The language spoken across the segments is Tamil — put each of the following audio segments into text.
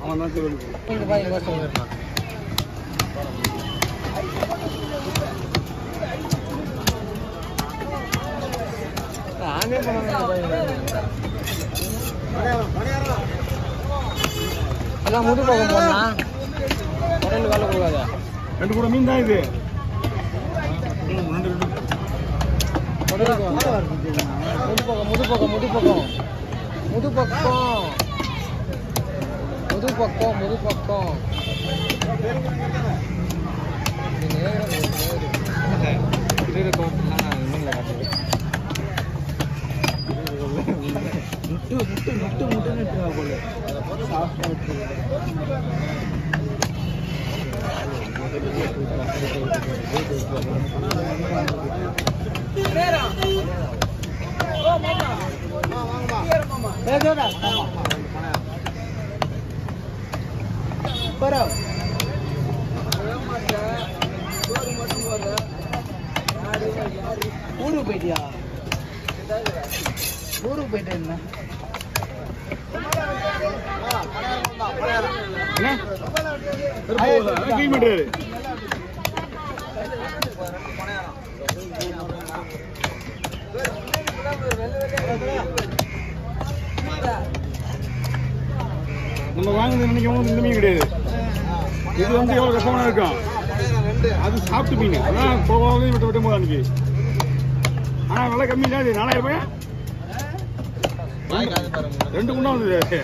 அவன் தான் சொல்லி இங்க பாரு இங்க சொல்லிருக்கான் ஆனே பண்ணாங்க எல்லாம் முடி பக்கம் போனா உடனே வேலை போகாதா ரெண்டு கூட மீன் தான் இது ரெண்டு ரெண்டு முடி பக்கம் முடி பக்கம் முடி பக்கம் முடி பக்கம் முது பக்கம் முது பக்கம் முட்டு முட்டு முட்டு முட்டு போல ஊருக்கு போயிட்டியா ஊருக்கு போயிட்டேன் என்ன க்ளீன் பண்ணுறாரு நம்ம வாங்குறது நினைக்கிறவங்க இந்த மீன் கிடையாது இது வந்து எவ்வளவு கஷ்டமான இருக்கும் அது சாப்பிட்டு மீன் அதான் போகாத விட்டு விட்டு போது அன்னைக்கு ஆனா விலை கம்மி தான் இது நாலாயிரம் ரூபாய் ரெண்டு குண்டா வந்தது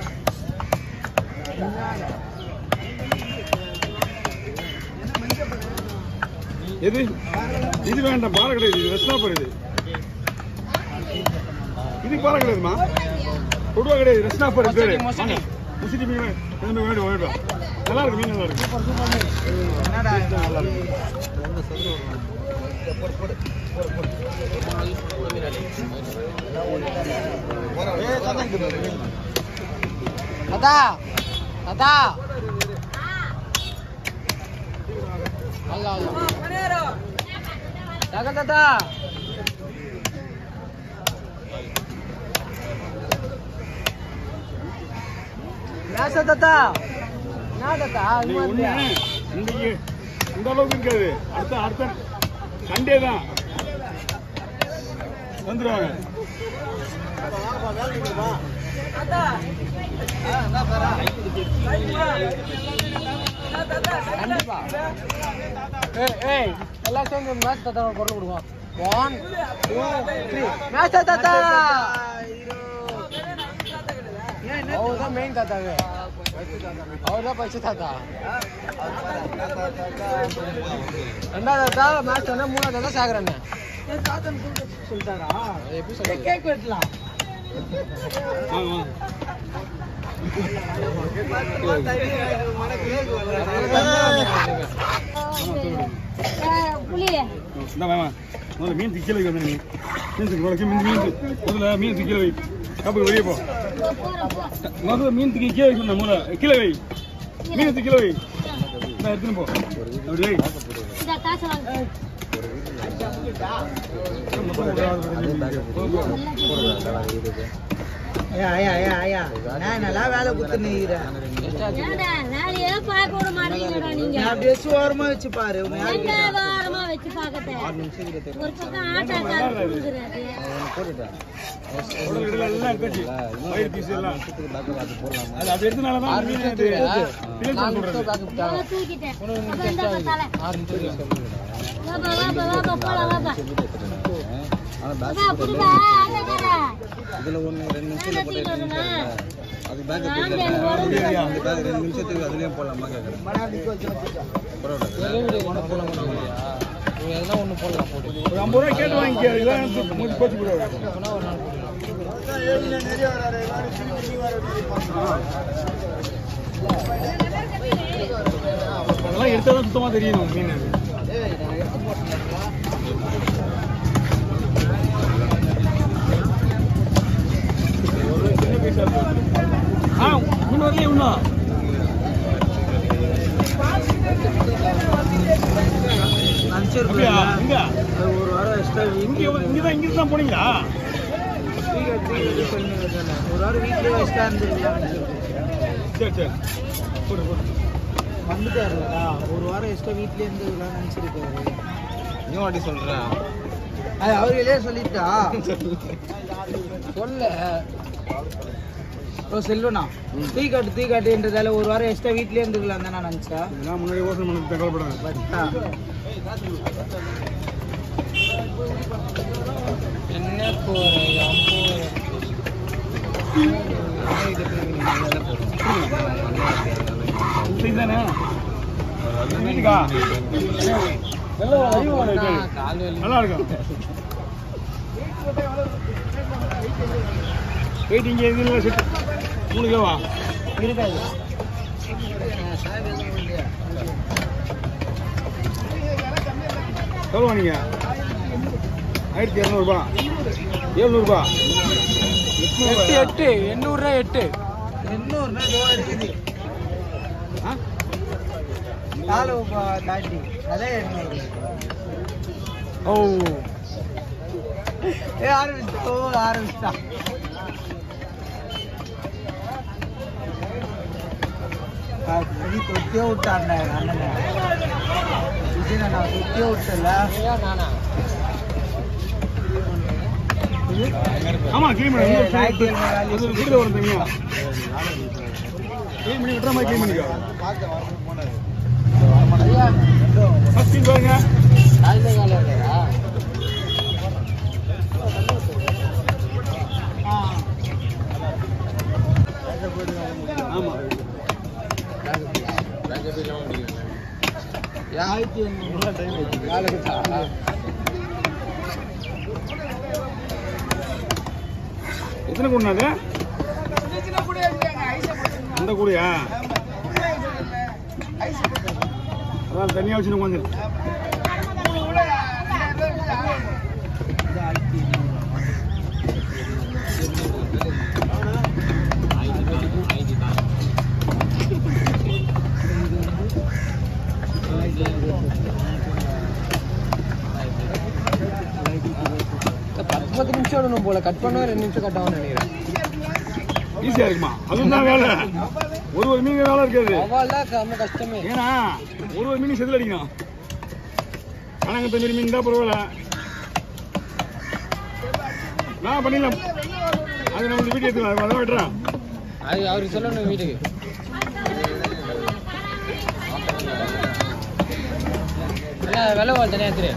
எது இது வேண்டாம் பாறை கிடையாது இது ரெஸ்டாப்பர் இது இது பாறை கிடையாதுமா கொடுவா கிடையாது ரெஸ்டாப்பர் பேரு வாங்க. முசிறி மீன் ரெண்டு வேணும் வேணும் நல்லா இருக்கு மீன் நல்லா இருக்கு நல்லா இருக்கு தாத்தா தாத்தா அல்லா அல்லா தாத்தா தாத்தா மேச தாத்தா என்ன தாத்தா நீ இங்க ஒண்ணு வந்தியா? இன்னைக்கு இந்த அளவுக்கு இருக்காது அடுத்த அடுத்த சண்டே தான் வந்துருவாங்க கண்டிப்பா ஏய் ஏய் எல்லாம் சேர்ந்து மேட்ச் தாத்தா குரல் கொடுங்க ஒன் டூ த்ரீ மேட்ச் தாத்தா அவர் தான் மெயின் தாத்தாவே அவர் தான் பைசா தாத்தா ரெண்டாவது தாத்தா மேட்ச் வந்து மூணாவது தாத்தா சாகுறேன்னு சொல்லிட்டாரா எப்படி சொல்ல கேக் வெட்டலாம் வாங்க வாங்க இந்த வாங்க முதல்ல மீன் திக்கல வை வந்து நீ மீன் திக்க முதல்ல மீன் மீன் தி- முதல்ல மீன் திக்கல வை அப்போ வெளியே போ முதல்ல மீன் திக்க கீழே வைக்கணும் முதல்ல கீழே வை மீன் திக்கல வை நான் எடுத்துன்னு போ அப்படி வை நல்லா வேலை குத்துனுக்கிறேன் ஏன்டா, வேலையே பார்க்க விட மாட்டீங்கடா நீங்க. அப்படியே ஓரமா வச்சு பாரு உன்னை யாரு ஏன்டா வாரமா வச்சு பார்க்கறது? ஒரு பக்கம் ஆட்டாக்காரர் கொடுக்குறாரு. உடல் இடல எல்லாம் இருந்துச்சு வயிறு பீஸ் எல்லாம் அது அப்படி எடுத்தனால தான் மீன் இது பிளேட் நான் சொல்றது தூக்கிட்டேன். உனக்கு அப்ப நீ இந்த டெஸ்ட் பத்தால. ஆறு நிமிஷம் வாப்பா, வாப்பா, வாப்பா, போலாம், வாப்பா. வாப்பா, புடிப்பா, ஆட்டாக்காரா. இதுல ஒண்ணு ரெண்டு நிமிஷத்துல போட்டு ஆட்டா தூக்கிட்டு வரணும். அது பேக் வாங்க, எனக்கு உடம்பு அந்த பேக் ரெண்டு நிமிஷத்துக்கு அதுலயும் போடலாமா கேக்குறேன் பரவாயில்ல ஒன்று போடலாம் நீ எதனா ஒன்று போடலாம் போட்டு ஒரு ஐம்பது ரூபாய் கேட்டு வாங்கிக்க இதெல்லாம் மூச்சு போச்சு போடுவாங்க அப்பனா ஒரு நாள் போடலாம் அதெல்லாம் எடுத்தா தான் சுத்தமா தெரியும் மீன் சின்ன பீஸா இருக்கு. ஆ மீன் வரலையே இன்னும் அப்படியா இங்க ஒரு வாரம் எக்ஸ்ட்ரா இங்க இங்க தான் இங்க தான் போனீங்களா ஒரு வாரம் வீட்லயே எக்ஸ்ட்ரா இருந்துருக்கலாம் சரி சரி போடு போடு வந்துட்டாருலடா ஒரு வாரம் எக்ஸ்ட்ரா வீட்லயே இருந்துக்கலாம் நினைச்சிருக்காரு இன்னும் வாட்டி சொல்றேன் அது அவர்களே சொல்லிட்டா சொல்லு ஓ செல்வனா தீ காட்டு தீ காட்டுன்றதால ஒரு வாரம் எக்ஸ்ட்ரா வீட்லயே இருந்துக்கலாம் தான் நான் நினைச்சேன் இதெல்லாம் முன்னாடி யோசனை பண்ணி தகவல்படாது பட்டா என்ன போறேன் தானே வீட்டுக்கா நல்லா அறிவு இருக்கு. கால் வலி நல்லா இருக்கும் வெயிட் இங்கே இது இல்லை செட் மூணு கிலோவா இருக்காது எவ்வளோ நீங்க ஆயிரத்தி இரநூறுபா ஏழ்நூறுபா எட்டு எட்டு எண்ணூறுரூவா எட்டு எண்ணூறுனா இதோ இருக்குது ஆ நாலு ரூபா தாண்டி அதான் எண்ணூறு ஓ ஏ ஆரம்பிச்சா ஓ ஆரம்பிச்சா தொத்தியே விட்டாண்ட அண்ணனை விஜய் நான் தொத்தியே விட்டல நீயா நானா ஆமா க்ளீன் பண்ணி ஏய், ஞாயிற்றுக்கிழமை வேலையை அது ஒரு வீட்டில் வரும் தனியா க்ளீன் பண்ணி விட்டுற மாதிரி க்ளீன் பண்ணிக்கோ ஃபர்ஸ்ட் கிங் பாருங்க காலையில காலையில இல்லையா ஆமா ஆயிரத்தி எண்ணூறுரூவா டைம் எத்தனை கூடனா அது அந்த கூடையா அதான் தனியாக வச்சு உட்காந்து பத்து பத்து நிமிஷம் விடணும் போல கட் பண்ண ரெண்டு நிமிஷம் கட் ஆகும்னு நினைக்கிறேன் ஈஸியா இருக்குமா அதுவும் தான் வேலை ஒரு ஒரு மீன் வேலை இருக்காது அவள் தான் ரொம்ப கஷ்டமே ஏன்னா ஒரு ஒரு மீன் செதில் அடிக்கணும் ஆனால் இந்த மாதிரி மீன் தான் பரவாயில்ல நான் பண்ணிடலாம் அது நம்ம வீட்டு எடுத்துக்கலாம் அதான் வெட்டுறேன் அது அவருக்கு சொல்லணும் வீட்டுக்கு இல்லை வெள்ளை வால் தனியாக திரு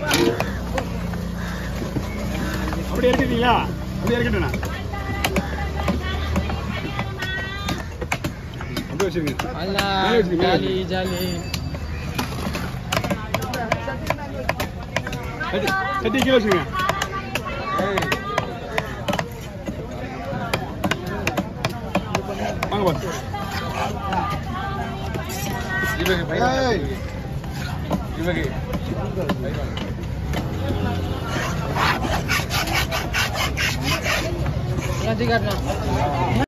அப்படி எடுத்துட்டீங்களா அப்படி இருக்கட்டும்ண்ணா அப்படியே வச்சிருங்க அல்லா மேலே வச்சுக்க, மேலே ஜாலி ஜாலி கட்டி கட்டி கீழே வச்சுருங்க வாங்க பாரு எல்லாத்தையும் காட்டலாம்